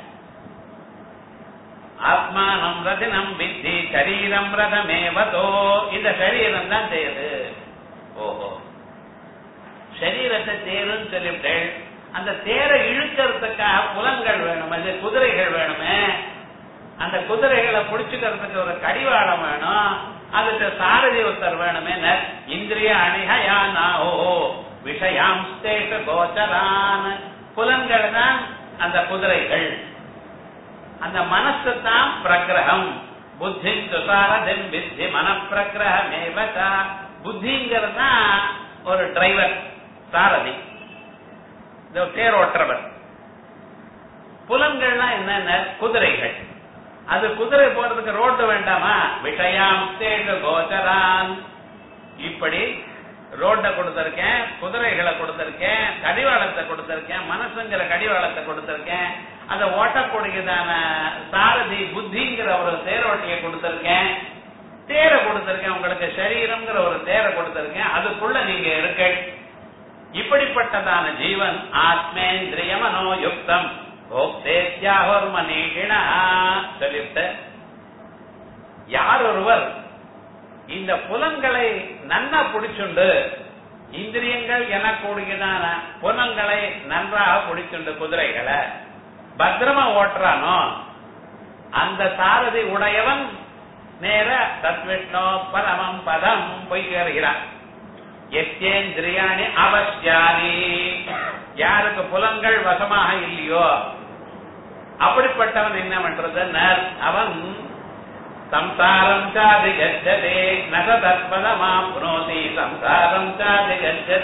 ஆத்மா நம்ரதி நம்பித்தி சரீரம் ரதமேவதோ இந்த சரீரம் தான் தேரு ஓஹோ சரீரத்தை தேருன்னு சொல்லிவிட்டேன் அந்த தேரை இழுக்கிறதுக்காக புலன்கள் வேணும் அது குதிரைகள் வேணுமே அந்த குதிரைகளை புடிச்சுக்கிறதுக்கு ஒரு கடிவாளம் வேணும் அதுக்கு சாரதி ஒருத்தர் வேணுமே ந- இந்திரிய அணிகயா நாஹோ விஷயாம் ஸ்தேஷ கோச்சரான் புலன்கள் தான் அந்த குதிரைகள் அந்த மனசு தான் பிரகிரகம் புத்தி சுசாரதின் வித்தி மனப்பிரகிரகமேவ புத்திங்கிறது தான் ஒரு டிரைவர் சாரதி இந்த தேர் ஓட்டுறவர் புலன்கள்லாம் என்னென்ன குதிரைகள் அது குதிரை போறதுக்கு ரோட்டு வேண்டாமா விஷயாம் தேடு கோச்சரான் இப்படி ரோட்டை கொடுத்திருக்கேன் குதிரைகளை கொடுத்திருக்கேன் கடிவாளத்தை கொடுத்திருக்கேன் மனசுங்கிற கடிவாளத்தை கொடுத்திருக்கேன் அதை ஓட்டக்கூடியதான சாரதி புத்திங்கிற ஒரு தேரோட்டியை கொடுத்திருக்கேன் தேரை கொடுத்திருக்கேன் உங்களுக்கு சரீரம்ங்கிற ஒரு தேரை கொடுத்திருக்கேன் அதுக்குள்ள நீங்க இருக்க இப்படிப்பட்டதான ஜீவன் ஆத்மேந்திரிய மனோயுக்தம் கோப்தேத்யாஹோர் மனீஷிணா சொல்லிவிட்டு யார் ஒருவர் இந்த புலன்களை நன்னா பிடிச்சுண்டு இந்திரியங்கள் எனக்கூடியதான புலன்களை நன்றாக பிடிச்சுண்டு குதிரைகளை பத்திரமா ஓட்டுறானோ அந்த சாரதி உடையவன் நேர தத்விஷ்ணோ பரமம் பதம் போய் சேருகிறான் எத்தேந்திரியாணி அவசியானி யாருக்கு புலன்கள் வசமாக இல்லையோ அப்படிப்பட்டவன் என்ன பண்றது நர் அவன் சம்சாரம் சாதி கச்சதே நக தற்பதமாப்னோதி சம்சாரம் சாதி கச்சதி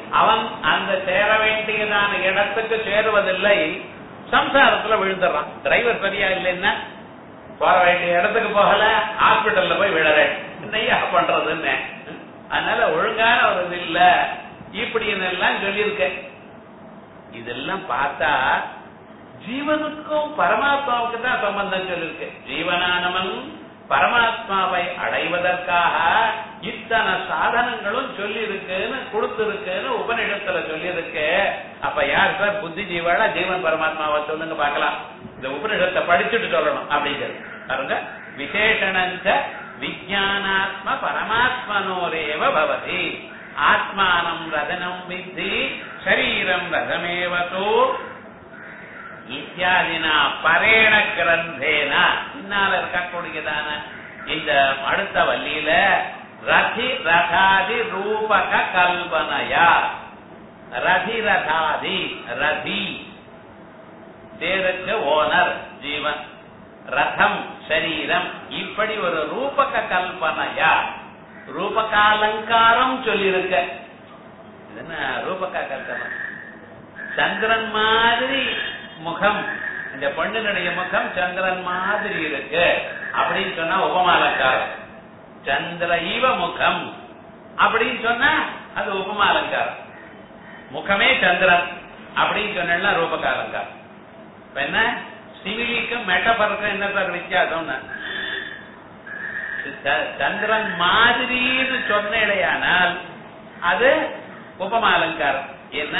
அவன் அந்த சேர வேண்டியதான இடத்துக்கு சேருவதில்லை சம்சாரத்துல விழுந்துடுறான் டிரைவர் சரியா இல்லைன்னா போற வேண்டிய இடத்துக்கு போகல ஹாஸ்பிட்டல்ல போய் விழறேன் என்னையா பண்றதுன்னு அதனால ஒழுங்கான ஒரு இது இல்ல இப்படின்னு எல்லாம் சொல்லியிருக்கேன் இதெல்லாம் பார்த்தா ஜீவனுக்கும் பரமாத்மாவுக்கு தான் சம்பந்தம் சொல்லிருக்கு ஜீவனானவன் பரமாத்மாவை அடைவதற்காக இத்தனை சாதனங்களும் சொல்லி இருக்குன்னு கொடுத்திருக்குன்னு உபநிடத்துல சொல்லி இருக்கு அப்ப யார் சார் புத்தி ஜீவாளா ஜீவன் பரமாத்மாவை சொல்லுங்க பார்க்கலாம் இந்த உபநிடத்தை படிச்சுட்டு சொல்லணும் அப்படிங்கிறது பாருங்க விசேஷணஞ்ச விஜயானாத்ம பரமாத்மனோரேவ பவதி ஆத்மானம் ரதனம் வித்தி சரீரம் ரதமேவதோ இத்தியாதினா பரேண கிரந்தேன பின்னால இருக்கக்கூடியதான இந்த அடுத்த வள்ளியில ரதி ரதாதி ரூபக கல்பனையா ரதி ரதாதி ரதி தேருக்கு ஓனர் ஜீவன் ரதம் சரீரம் இப்படி ஒரு ரூபக கல்பனையா ரூபகாலங்காரம் சொல்லியிருக்க இது என்ன ரூபக கல்பனை சந்திரன் மாதிரி முகம் இந்த பொண்ணுனுடைய முகம் சந்திரன் மாதிரி இருக்கு அப்படின்னு சொன்னா உபமாலங்காரம் சந்திர ஈவ முகம் அப்படின்னு சொன்னா அது உபமாலங்காரம் முகமே சந்திரன் அப்படின்னு சொன்னா ரூபகாலங்காரம் இப்ப என்ன சிவிலிக்கும் மெட்டபருக்கும் என்ன சார் வித்தியாசம் சந்திரன் மாதிரின்னு சொன்னேடையானால் அது உபமாலங்காரம் என்ன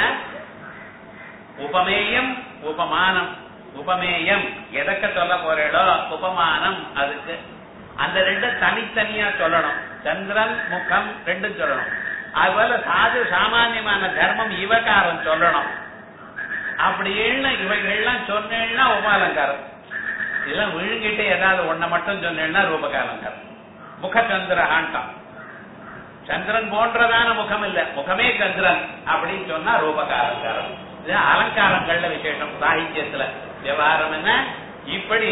உபமேயம் உபமானம் உபமேயம் எதக்க சொல்ல போறேடோ உபமானம் அதுக்கு அந்த ரெண்டு தனித்தனியா சொல்லணும் சந்திரன் முகம் ரெண்டும் சொல்லணும் அதுபோல சாது சாமானியமான தர்மம் இவகாரம் சொல்லணும் அப்படின்னு இவைகள்லாம் சொன்னேன்னா உபாலங்காரம் இதெல்லாம் விழுங்கிட்டு ஏதாவது ஒன்ன மட்டும் சொன்னேன்னா ரூபகாலங்காரம் முகச்சந்திரஹான்டாம் சந்திரன் போன்றதான முகம் இல்ல முகமே சந்திரன் அப்படின்னு சொன்னா ரூபகாலங்காரம் இது அலங்காரங்கள்ல விசேஷம் சாகித்யத்துல விவகாரம் என்ன இப்படி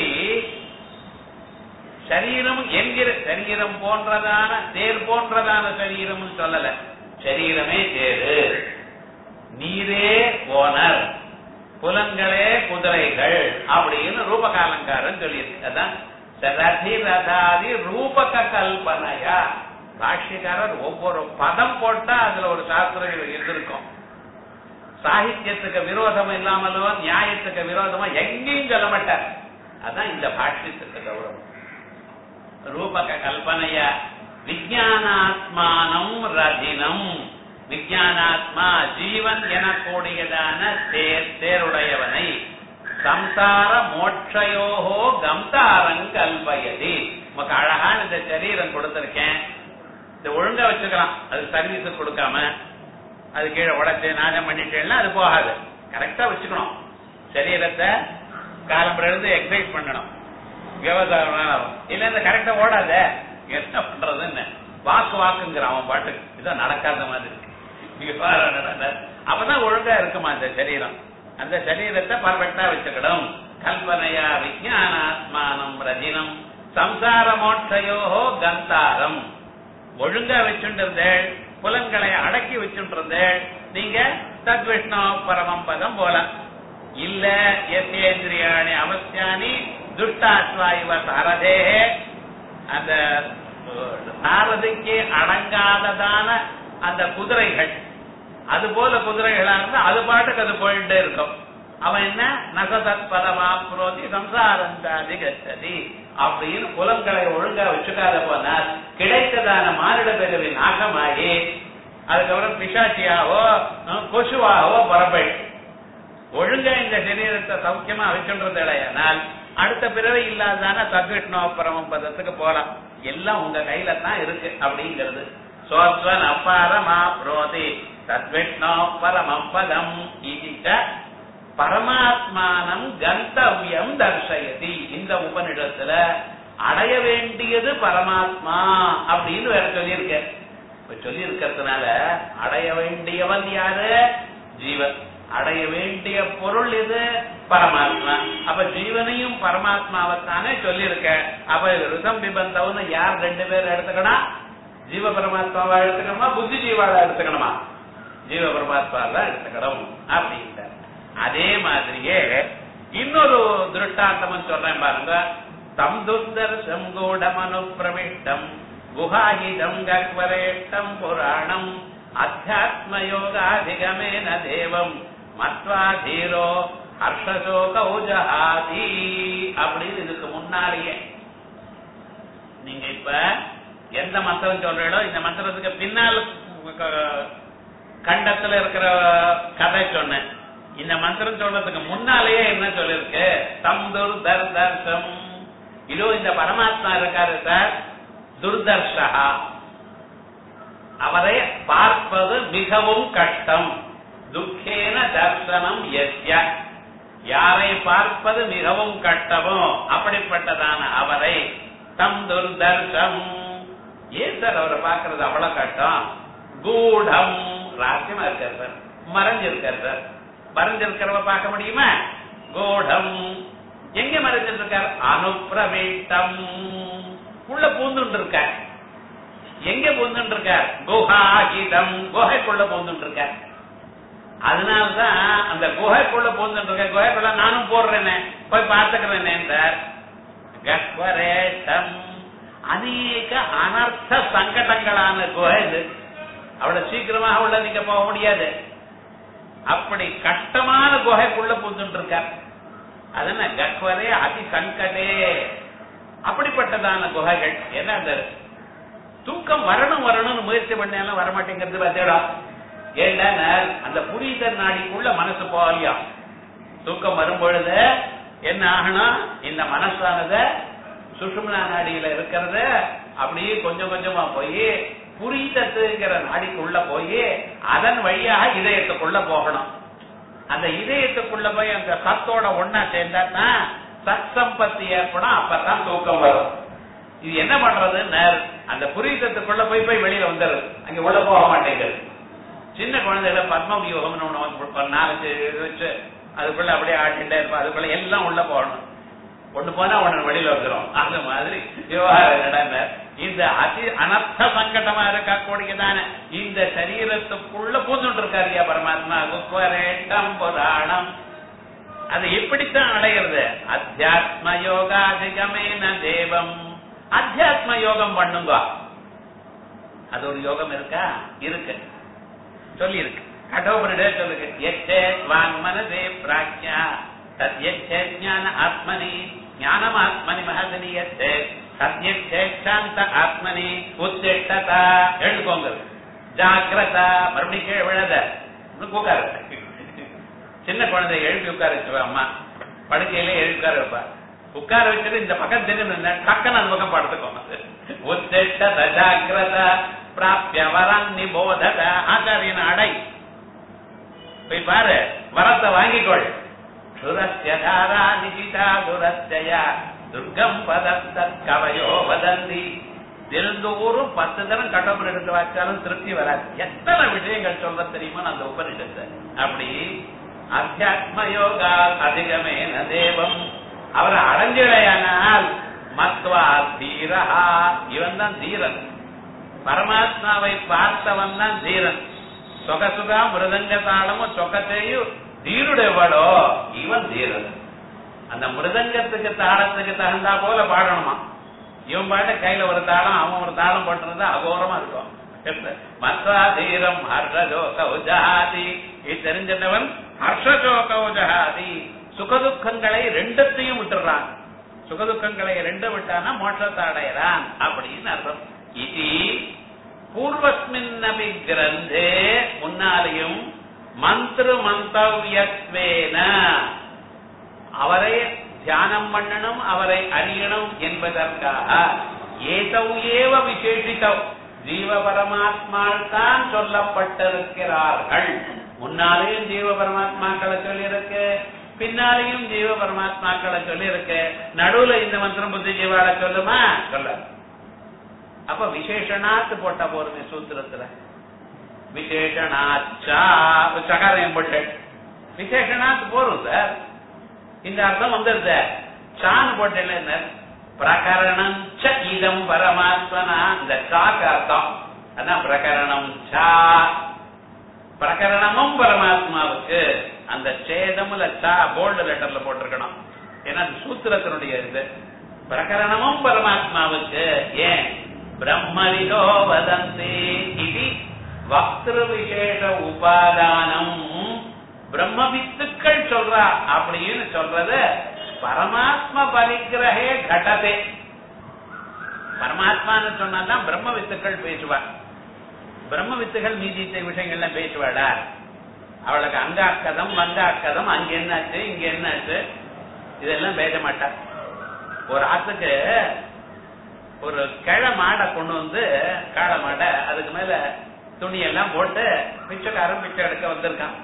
சரீரம் என்கிற சரீரம் போன்றதான தேர் போன்றதான சரீரம் சொல்லல சரீரமே தேரு நீரே ஓனர் புலன்களே குதிரைகள் அப்படின்னு ரூபகாலங்காரம் சொல்லியிருக்கு அதான் ரதி ரதாதி ரூபக கல்பனையா பாஷ்யக்காரர் ஒவ்வொரு பதம் போட்டா அதுல ஒரு சாஸ்திரம் இருந்திருக்கும் சாகித்யத்துக்கு விரோதம் இல்லாமலோ நியாயத்துக்கு விரோதமா எங்கேயும் சொல்ல மாட்டார் அதான் இந்த பாஷ்யத்துக்கு கௌரவம் ரூபக கல்பனைய விஜயானாத்மானம் ரதினம் விஜயானாத்மா ஜீவன் எனக்கூடியதான தேர் தேருடையவனை சம்சார மோட்சயோகோ கம்தாரங் கல்பயதி உமக்கு அழகான இந்த சரீரம் கொடுத்திருக்கேன் இந்த ஒழுங்கா வச்சுக்கலாம் அது சர்வீஸ் கொடுக்காம அது கீழே உடச்சு நாசம் பண்ணிட்டேன்னா அது போகாது கரெக்டா வச்சுக்கணும் சரீரத்தை காலம்புற இருந்து எக்ஸசைஸ் பண்ணணும் விவசாயம் இல்ல இந்த கரெக்டா ஓடாத என்ன பண்றதுன்னு வாக்கு வாக்குங்கிற அவன் பாட்டுக்கு இதான் நடக்காத மாதிரி இருக்கு விவகாரம் நடந்த அப்பதான் ஒழுங்கா இருக்குமா அந்த சரீரம் அந்த சரீரத்தை பர்ஃபெக்டா வச்சுக்கணும் கல்பனையா விஜயானாத்மானம் ரஜினம் சம்சார மோட்சயோகோ கந்தாரம் ஒழுங்கா வச்சுருந்தேள் புலன்களை அடக்கி வச்சுருந்தேள் நீங்க தத்விஷ்ணு பரமம் பதம் போல இல்ல எத்தேந்திரியாணி அவசியானி துஷ்டாத்வா இவ சாரதே அந்த சாரதிக்கு அடங்காததான அந்த குதிரைகள் அது போல குதிரைகளா இருந்தா அது பாட்டுக்கு அது போயிட்டே இருக்கும் அவன் என்ன நகதத் பரமா புரோதி சம்சாரந்தாதி கச்சதி அப்படின்னு புலன்களை ஒழுங்கா வச்சுக்காத போனால் கிடைத்ததான மானிட பிறவி நாகமாகி அதுக்கப்புறம் பிசாச்சியாவோ கொசுவாகவோ பரப்பை ஒழுங்கா இந்த சரீரத்தை சௌக்கியமா வச்சுன்றது இல்லையானால் அடுத்த பிறவை இல்லாதான தத்விஷ்ணோ பரமம் பதத்துக்கு போலாம் எல்லாம் உங்க கையில தான் இருக்கு அப்படிங்கிறது சோத்வன் அப்பாரமா புரோதி தத்விஷ்ணோ பரமம் பதம் இதிச்ச பரமாத்மானம் கந்தவியம் தர்சயதி இந்த உபனிடத்துல அடைய வேண்டியது பரமாத்மா அப்படின்னு வேற சொல்லியிருக்க இப்ப சொல்லி இருக்கிறதுனால அடைய வேண்டியவன் யாரு ஜீவன் அடைய வேண்டிய பொருள் இது பரமாத்மா அப்ப ஜீவனையும் பரமாத்மாவைத்தானே சொல்லியிருக்க அப்ப ரிதம் பிபந்தவன்னு யார் ரெண்டு பேர் எடுத்துக்கணும் ஜீவ பரமாத்மாவா எடுத்துக்கணுமா புத்தி ஜீவாளா எடுத்துக்கணுமா ஜீவ பரமாத்மா தான் எடுத்துக்கணும் அப்படின்ட்டார் அதே மாதிரியே இன்னொரு திருஷ்டாந்தம் சொல்றேன் பாருங்க தம் துர்தர்ஷம் கூடமனு பிரவிஷ்டம் குஹாஹிதம் கக்வரேஷ்டம் புராணம் அத்தியாத்ம யோகாதிகமேன தேவம் மத்வா தீரோ ஹர்ஷசோகௌஜஹாதி அப்படின்னு இதுக்கு முன்னாலேயே நீங்க இப்ப எந்த மந்திரம் சொல்றீங்களோ இந்த மந்திரத்துக்கு பின்னால் க- கண்டத்துல இருக்கிற கதை சொன்னேன் இந்த மந்திரம் சொல்றதுக்கு முன்னாலேயே என்ன சொல்லிருக்கு தம் துர்தர்தர்ஷம் இதோ இந்த பரமாத்மா இருக்காரு சார் துர்தர்ஷா அவரை பார்ப்பது மிகவும் கஷ்டம் துக்கேன தர்சனம் எஸ்ய யாரை பார்ப்பது மிகவும் கஷ்டமோ அப்படிப்பட்டதான அவரை தம் துர்தர்ஷம் ஏன் சார் அவரை பார்க்கறது அவ்வளவு கஷ்டம் கூடம் ராசியமா இருக்கார் சார் மறைஞ்சிருக்கார் சார் மறைஞ்சிருக்கிறவ பார்க்க முடியுமா கூடம் எங்க மறைஞ்சிருக்கார் அனுப்பிரவேட்டம் உள்ள பூந்துட்டு இருக்கார் எங்க பூந்துட்டு இருக்கார் குஹாகிதம் குகைக்குள்ள பூந்துட்டு இருக்கார் அதனாலதான் அந்த குகைக்குள்ள பூந்துட்டு இருக்க குகைக்குள்ள நானும் போடுறேனே போய் பார்த்துக்கிறேனே என்றார் கஸ்வரேஷம் அநேக அனர்த்த சங்கடங்களான குகை இது அவ்வளவு சீக்கிரமாக உள்ள நீங்க போக முடியாது அப்படி கஷ்டமான குகைக்குள்ள பூந்துட்டு இருக்கார் அதன கக்வரே அதி சங்கடே அப்படிப்பட்டதான குகைகள் என்ன அந்த தூக்கம் வரணும் வரணும்னு முயற்சி பண்ணாலும் வரமாட்டேங்கிறது பார்த்தேடா ஏன்னா அந்த புரித நாடிக்குள்ள மனசு போகலையா தூக்கம் வரும் பொழுது என்ன ஆகணும் இந்த மனசானத சுஷும்னா நாடியில இருக்கிறத அப்படியே கொஞ்சம் கொஞ்சமா போய் புரிதத்துங்கிற நாடிக்குள்ள போய் அதன் வழியாக இதயத்துக்குள்ள போகணும் அந்த இதயத்துக்குள்ள போய் அந்த சத்தோட ஒன்னா சேர்ந்தா சத் சம்பத்தி ஏற்படும் அப்பதான் தூக்கம் வரும் இது என்ன பண்றதுன்னு அந்த புரிதத்துக்குள்ள போய் போய் வெளியில வந்துடுது அங்க உள்ள போக மாட்டேங்குது சின்ன குழந்தைகளை பத்ம வியூகம்னு ஒண்ணு வந்து ஒரு நாலஞ்சு இது வச்சு அதுக்குள்ள அப்படியே ஆட்டிட்டே இருப்போம் அதுக்குள்ள எல்லாம் உள்ள போகணும் ஒண்ணு போனா ஒண்ணு வெளியில வந்துரும் அந்த மாதிரி விவகாரம் நடந்த இந்த அதி அனர்த்த சங்கடமா இருக்கக்கூடியதான இந்த சரீரத்துக்குள்ள பூந்துட்டு இருக்காரு இல்லையா பரமாத்மா குக்வரேட்டம் புராணம் அது எப்படித்தான் அடைகிறது அத்தியாத்ம யோகாதிகமேன தேவம் அத்தியாத்ம யோகம் பண்ணுங்க அது ஒரு யோகம் இருக்கா இருக்கு சொல்லி இருக்கு கடோபரிடே சொல்லுங்க எச்சே வாங் மனதே பிராக்யா தத்யச்சே ஞான ஆத்மனி ஞானம் ஆத்மனி மகதனியத்தே தத்யச்சே சாந்த ஆத்மனி உத்திஷ்டதா எழுதுக்கோங்க ஜாக்கிரதா மறுபடியும் கீழே விழாத உட்கார சின்ன குழந்தை எழுப்பி உட்கார வச்சுவா அம்மா படுக்கையில எழுப்பி உட்கார வைப்பா உட்கார வச்சுட்டு இந்த பக்கம் தெரிஞ்சு டக்குன்னு அந்த பக்கம் படுத்துக்கோங்க உத்திஷ்டத ஜாக்கிரத பிராப்திய வரம் நிபோதத ஆச்சாரியன் அடை போய் பாரு வரத்தை வாங்கிக்கொள் சுரஸ்ய தாரா நிகிதா சுரஸ்ய துர்கம் பதத்தத் கவயோ வதந்தி தினந்தோறும் பத்து தரம் கடவுள் எடுத்து வாச்சாலும் திருப்தி வராது எத்தனை விஷயங்கள் சொல்ல தெரியுமா அந்த உபனிடத்தை அப்படி அத்தியாத்ம யோகா அதிகமேன தேவம் அவரை அடைஞ்சலையானால் மத்வா தீரஹா இவன் தான் தீரன் பரமாத்மாவை பார்த்தவன் தான் தீரன் சொகசுகா மிருதங்க தாளமும் சொகத்தையும் தீருடையவடோ இவன் தீரன் அந்த மிருதங்கத்துக்கு தாளத்துக்கு தகுந்தா போல பாடணுமா இவன் பாட்டு கையில ஒரு தாளம் அவன் ஒரு தாளம் போட்டுருந்தா அகோரமா இருக்கும் மத்வா தீரம் ஹர்ஷஜோக உஜஹாதி இது தெரிஞ்சவன் ஹர்ஷஜோக உஜஹாதி சுகதுக்கங்களை ரெண்டத்தையும் விட்டுறான் சுகதுக்கங்களை ரெண்டு விட்டானா மோட்சத்தை அடையறான் அப்படின்னு அர்த்தம் இது பூர்வஸ்மின் அபி கிரந்தே முன்னாலேயும் மந்திர மந்தவியத்வேன அவரை தியானம் பண்ணணும் அவரை அறியணும் என்பதற்காக ஏதவு ஏவ விசேஷித்தவ் ஜீவ பரமாத்மாள் தான் சொல்லப்பட்டிருக்கிறார்கள் முன்னாலேயும் ஜீவ பரமாத்மாக்களை சொல்லியிருக்கு பின்னாலேயும் ஜீவ பரமாத்மாக்களை சொல்லியிருக்கு நடுவுல இந்த மந்திரம் புத்தி ஜீவால சொல்லுமா சொல்ல அப்ப விசேஷனாத்து போட்ட போருமே சூத்திரத்துல விசேஷனாச்சா சகாரம் போட்டு விசேஷனாத்து போரும் சார் இந்த அர்த்தம் வந்துருது சான்னு போட்டேன் என்ன பிரகரணம் ச இதம் பரமாத்மனா இந்த சாக்கு அர்த்தம் அதான் பிரகரணம் சா பிரகரணமும் பரமாத்மாவுக்கு அந்த சேதமுல சா போல்டு லெட்டர்ல போட்டிருக்கணும் ஏன்னா அது சூத்திரத்தினுடைய இது பிரகரணமும் பரமாத்மாவுக்கு ஏன் பிரம்மவிதோ வதந்தி இது வக்திரு விசேஷ உபாதானம் பிரம்மவித்துக்கள் சொல்றா அப்படின்னு சொல்றது பரமாத்ம பரிகிரகே கடதே பரமாத்மான்னு சொன்னாதான் பிரம்ம வித்துக்கள் பேசுவார் பிரம்ம வித்துகள் மீதி விஷயங்கள்லாம் பேசுவாடா அவளுக்கு அங்காக்கதம் வங்காக்கதம் அங்க என்னாச்சு இங்க என்னாச்சு இதெல்லாம் பேச மாட்டா ஒரு ஆத்துக்கு ஒரு கிழ மாடை கொண்டு வந்து காளை மாடை அதுக்கு மேல துணியெல்லாம் போட்டு பிச்சைக்காரன் பிச்சை எடுக்க வந்திருக்கான்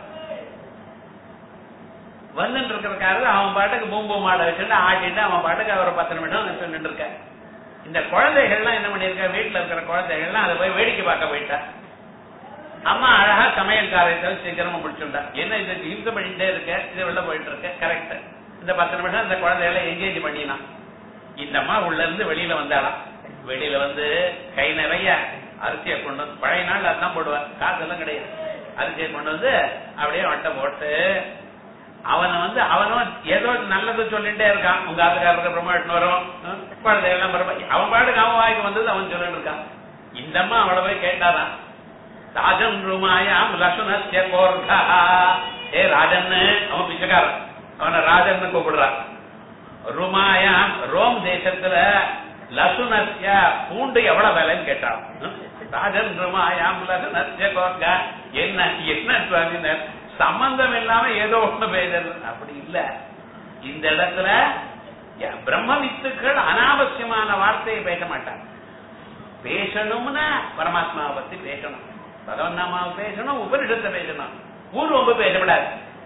வந்துட்டு இருக்கிறக்காரரு அவன் பாட்டுக்கு பூம்பு மாடை வச்சுட்டு ஆட்டிட்டு அவன் பாட்டுக்கு அவர் பத்து நிமிஷம் நின்று இருக்க இந்த குழந்தைகள்லாம் என்ன பண்ணிருக்க வீட்டுல இருக்கிற குழந்தைகள்லாம் அதை போய் வேடிக்கை பார்க்க போயிட்டா அம்மா அழகா சமையல் காரியத்தில் சீக்கிரமா முடிச்சுட்டா என்ன இது யூஸ் பண்ணிட்டே இருக்க இது உள்ள போயிட்டு இருக்க கரெக்ட் இந்த பத்து நிமிஷம் இந்த குழந்தைகளை எங்கேஜ் பண்ணினான் இந்த அம்மா உள்ள இருந்து வெளியில வந்தாளாம் வெளியில வந்து கை நிறைய அரிசியை கொண்டு வந்து பழைய நாள் அதான் போடுவார் காசு எல்லாம் கிடையாது அரிசியை கொண்டு வந்து அப்படியே வட்டை போட்டு அவனை வந்து அவனும் ஏதோ நல்லது சொல்லிட்டே இருக்கான் உங்க ஆத்துக்காரருக்கு ப்ரமோஷன் வரும் குழந்தை எல்லாம் அவன் பாட்டுக்கு அவன் வாய்க்கு வந்தது அவன் சொல்லிட்டு இருக்கான் இந்த அம்மா அவளை போய் கேட்டாரான் ராஜன் ருமாயாம் லசுனஸ்ய கோர்கா ஏ ராஜன்னு அவன் பிச்சைக்காரன் அவனை ராஜன் கூப்பிடுறான் ருமாயாம் ரோம் தேசத்துல லசுனஸ்ய பூண்டு எவ்வளவு விலைன்னு கேட்டான் ராஜன் ருமாயாம் லசுனஸ்ய கோர்கா என்ன என்ன சுவாமினர் சம்பந்தம் இல்லாம ஏதோ ஒண்ணு பேசுறது அப்படி இல்ல இந்த இடத்துல பிரம்ம வித்துக்கள் அனாவசியமான வார்த்தையை பேச மாட்டாங்க பேசணும்னா பரமாத்மாவை பத்தி பேசணும் பகவன் நாமாவை பேசணும் உபனிஷத்தை பேசணும் ஊர் ரொம்ப பேசப்படாது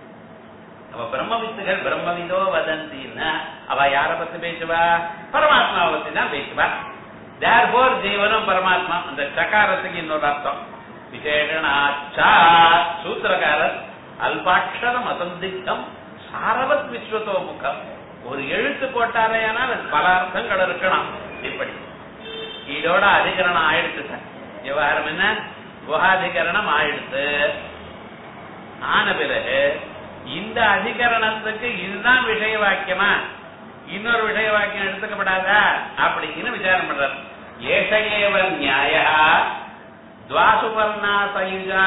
அவ பிரம்ம வித்துகள் பிரம்மவிதோ வதந்தின்னா அவ யார பத்தி பேசுவா பரமாத்மாவை பத்தி தான் பேசுவா தேர்போர் ஜீவனும் பரமாத்மா அந்த சகாரத்துக்கு இன்னொரு அர்த்தம் விசேஷனாச்சா சூத்திரக்காரர் அல்பாட்சரம் அசந்திக்கம் சாரவத் விஸ்வத்தோ முகம் ஒரு எழுத்து போட்டாரேனால் பல அர்த்தங்கள் இருக்கணும் இப்படி இதோட அதிகரணம் ஆயிடுச்சு சார் விவகாரம் என்ன குஹாதிகரணம் ஆயிடுத்து ஆன பிறகு இந்த அதிகரணத்துக்கு இதுதான் விஷய வாக்கியமா இன்னொரு விஷய வாக்கியம் எடுத்துக்கப்படாதா அப்படின்னு விசாரம் பண்றார் ஏஷையேவ நியாய துவாசுபர்ணா சயுஜா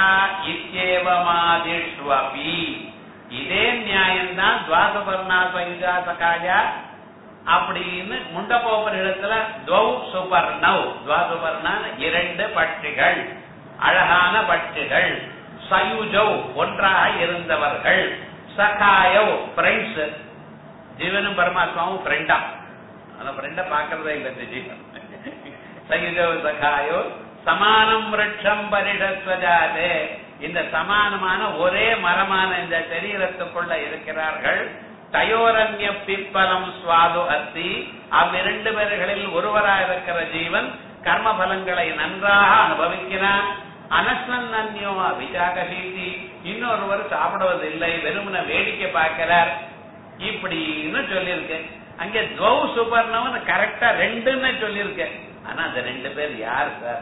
இத்தியேவமாதிஷ்வபி இதே நியாயம்தான் துவாசுபர்ணா சயுஜா சகாயா அப்படின்னு முண்டபோபரிடத்துல துவௌ சுபர்ணவ் துவாசுபர்ணான இரண்டு பட்சிகள் அழகான பட்சிகள் சயுஜவ் ஒன்றாக இருந்தவர்கள் சகாயவ் ஃப்ரெண்ட்ஸ் ஜீவனும் பரமாத்மாவும் ஃப்ரெண்டா அந்த ஃப்ரெண்ட பாக்குறதே இல்லை இந்த ஜீவன் சயுஜவ் சகாயோ சமானம் விரட்சம் பரிடஸ்வஜாதே இந்த சமானமான ஒரே மரமான இந்த சரீரத்துக்குள்ள இருக்கிறார்கள் தயோரண்ய பிப்பலம் சுவாது அத்தி அவ்விரண்டு பேர்களில் ஒருவராக இருக்கிற ஜீவன் கர்ம பலங்களை நன்றாக அனுபவிக்கிறான் அனஸ்னன் நன்யோ அபிஜாகசீதி இன்னொருவர் சாப்பிடுவதில்லை வெறுமன வேடிக்கை பார்க்கிறார் இப்படின்னு சொல்லியிருக்கேன் அங்கே துவௌ சுபர்ணவன் கரெக்டா ரெண்டுன்னு சொல்லியிருக்கேன் ஆனா அந்த ரெண்டு பேர் யார் சார்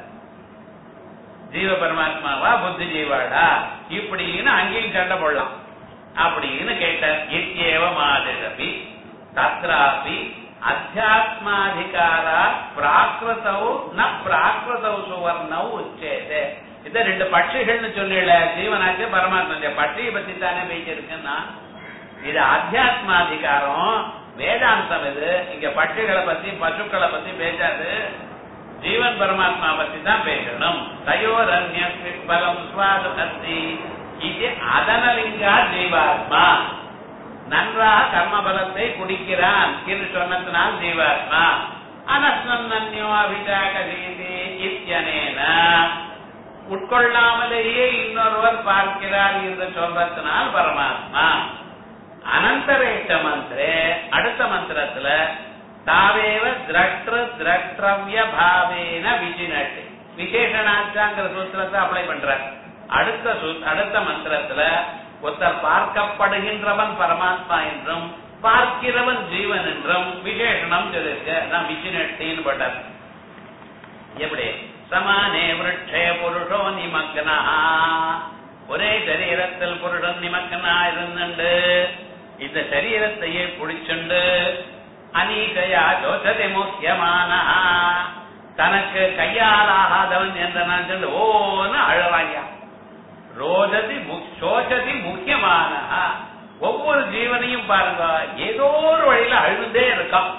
ஜீவ பரமாத்மாவா புத்தி ஜீவாடா இப்படின்னு அங்கேயும் சண்டை போடலாம் அப்படின்னு கேட்டார் இத்தியேவ மாதிரபி தத்ராபி அத்தியாத்மாதிகாரா பிராகிருதௌ ந பிராகிருதௌ சுவர்ணௌ உச்சேதே இந்த ரெண்டு பட்சிகள்னு சொல்லல ஜீவனாச்சு பரமாத்மா பட்சியை பத்தி தானே பேசியிருக்குன்னா இது அத்தியாத்மாதிகாரம் வேதாந்தம் இது இங்க பட்சிகளை பத்தி பசுக்களை பத்தி பேசாது ஜீவன் பரமாத்மா பத்தி தான் பேசணும் தயோரண்ய பலம் சுவாது அஸ்தி இது அதனலிங்கா ஜீவாத்மா நன்றாக கர்ம பலத்தை குடிக்கிறான் என்று சொன்னதுனால் ஜீவாத்மா அனஸ்னன்யோ அபிஜாகதீதி இத்தியனேன உட்கொள்ளாமலேயே இன்னொருவர் பார்க்கிறார் என்று சொல்றதுனால் பரமாத்மா அனந்தரேட்ட மந்திரே அடுத்த மந்திரத்துல தாவேவ திரஷ்ட திரஷ்டவிய பாவேன விஜினட்டு விசேஷனாச்சாங்கிற சூத்திரத்தை அப்ளை பண்ற அடுத்த சூ- அடுத்த மந்திரத்துல ஒருத்தர் பார்க்கப்படுகின்றவன் பரமாத்மா என்றும் பார்க்கிறவன் ஜீவன் என்றும் விசேஷனம் சொல்லிருக்க நான் விஜினட்டின்னு போட்டார் எப்படி சமானே விருட்சே புருஷோ நிமக்னா ஒரே சரீரத்தில் புருடன் நிமக்கனா இருந்துண்டு இந்த சரீரத்தையே புடிச்சுண்டு அநீகையா ஜோசதி முக்கியமான தனக்கு கையால் ஆகாதவன் என்று நான் சொல்லி ஓன்னு அழவாயா ரோஜதி மு- சோசதி முக்கியமான ஒவ்வொரு ஜீவனையும் பாருங்க ஏதோ ஒரு வழியில அழுந்தே இருக்கான்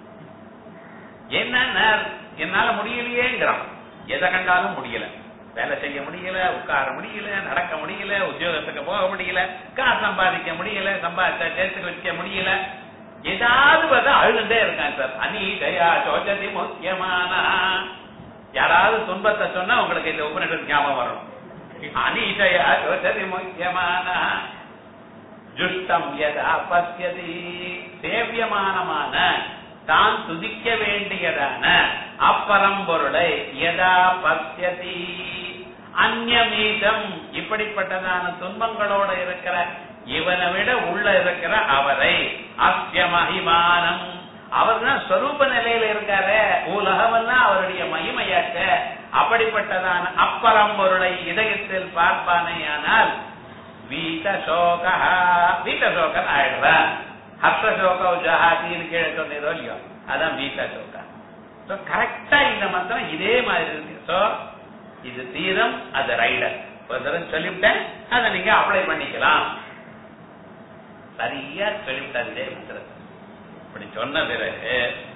என்ன என்னால முடியலையேங்கிறான் எதை கண்டாலும் முடியல வேலை செய்ய முடியல உட்கார முடியல நடக்க முடியல உத்தியோகத்துக்கு போக முடியல காசு சம்பாதிக்க முடியல சம்பாதிச்ச சேர்த்து வைக்க முடியல ஏதாவது பார்த்தா அழுதுட்டே இருக்கான் சார் அநீகையா சோஜதி முக்கியமான யாராவது துன்பத்தை சொன்னா உங்களுக்கு இந்த உபநிஷத்து ஞாபகம் வரணும் அநீகையா சோஜதி முக்கியமான ஜுஷ்டம் யதா பசியதி சேவியமானமான தான் துதிக்க வேண்டியதான அப்பரம்பொருளை யதா பசியதி அந்யமீதம் இப்படிப்பட்டதான துன்பங்களோட இருக்கிற இவனை விட உள்ள இருக்கிற அவரை அஸ்ய மகிமானம் அவர் தான் ஸ்வரூப நிலையில இருக்காரு உலகமெல்லாம் அவருடைய மகிமையாக்க அப்படிப்பட்டதான அப்பரம்பொருளை இதயத்தில் பார்ப்பானேயானால் வீட்டசோக வீட்டசோகன் ஆயிடுறான் ஹர்ஷசோக ஜஹாத்தின்னு கீழே சொன்னதோ இல்லையோ அதான் வீட்டசோக ஸோ கரெக்டா இந்த மந்திரம் இதே மாதிரி இருக்கு ஸோ இது தீரம் அது ரைடர் ஒரு தடவை சொல்லிவிட்டேன் அதை நீங்க அப்ளை பண்ணிக்கலாம் சரியா சொல்லிவிட்டார் இதே மந்திரம் இப்படி சொன்ன பிறகு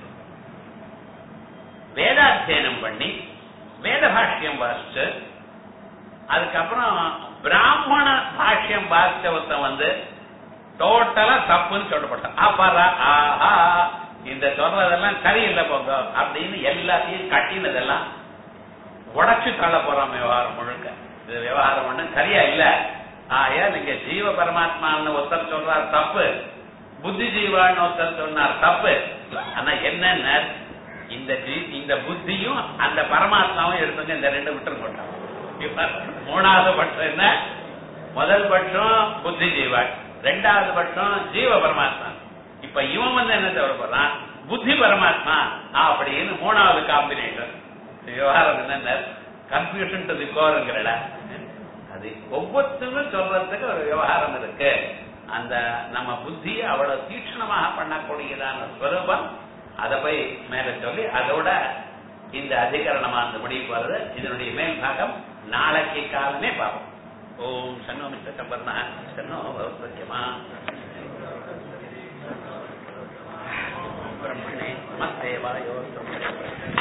வேதாத்தியனம் பண்ணி வேத பாஷ்யம் வாசிச்சு அதுக்கப்புறம் பிராமண பாஷ்யம் வாசிச்ச ஒருத்தன் வந்து டோட்டலா தப்புன்னு சொல்லப்பட்டான் அப்பரா ஆஹா இந்த சொல்றதெல்லாம் சரியில்லை போங்க அப்படின்னு எல்லாத்தையும் கட்டினதெல்லாம் உடைச்சு தள்ள போறான் விவகாரம் முழுக்க இது விவகாரம் ஒண்ணும் சரியா இல்ல ஆயா நீங்க ஜீவ பரமாத்மான்னு ஒருத்தர் சொல்றார் தப்பு புத்தி ஜீவான்னு ஒருத்தர் சொன்னார் தப்பு ஆனா என்னன்னா இந்த ஜீ- இந்த புத்தியும் அந்த பரமாத்மாவும் எடுத்துங்க இந்த ரெண்டு விட்டு போட்டான் இப்ப மூணாவது பட்சம் என்ன முதல் பட்சம் புத்தி ஜீவான் ரெண்டாவது பட்சம் ஜீவ பரமாத்மா இப்ப இவன் வந்து என்ன சொல்ல போறான் புத்தி பரமாத்மா அப்படின்னு மூணாவது காம்பினேஷன் விவகாரம் என்ன கன்ஃபியூஷன் டு தி கோருங்கிறடா அது ஒவ்வொருத்தரும் சொல்றதுக்கு ஒரு விவகாரம் இருக்கு அந்த நம்ம புத்தியை அவ்வளவு தீட்சணமாக பண்ணக்கூடியதான ஸ்வரூபம் அதை போய் மேல சொல்லி அதோட இந்த அதிகரணமா அந்த முடிவுக்கு வருது இதனுடைய மேல் பாகம் நாளைக்கு காலமே பார்ப்போம் ஓம் சன்னோ மிஸ்டர் சம்பர்ணா சன்னோ பௌத்தமா பிரம்மணே மத்தேவாயோ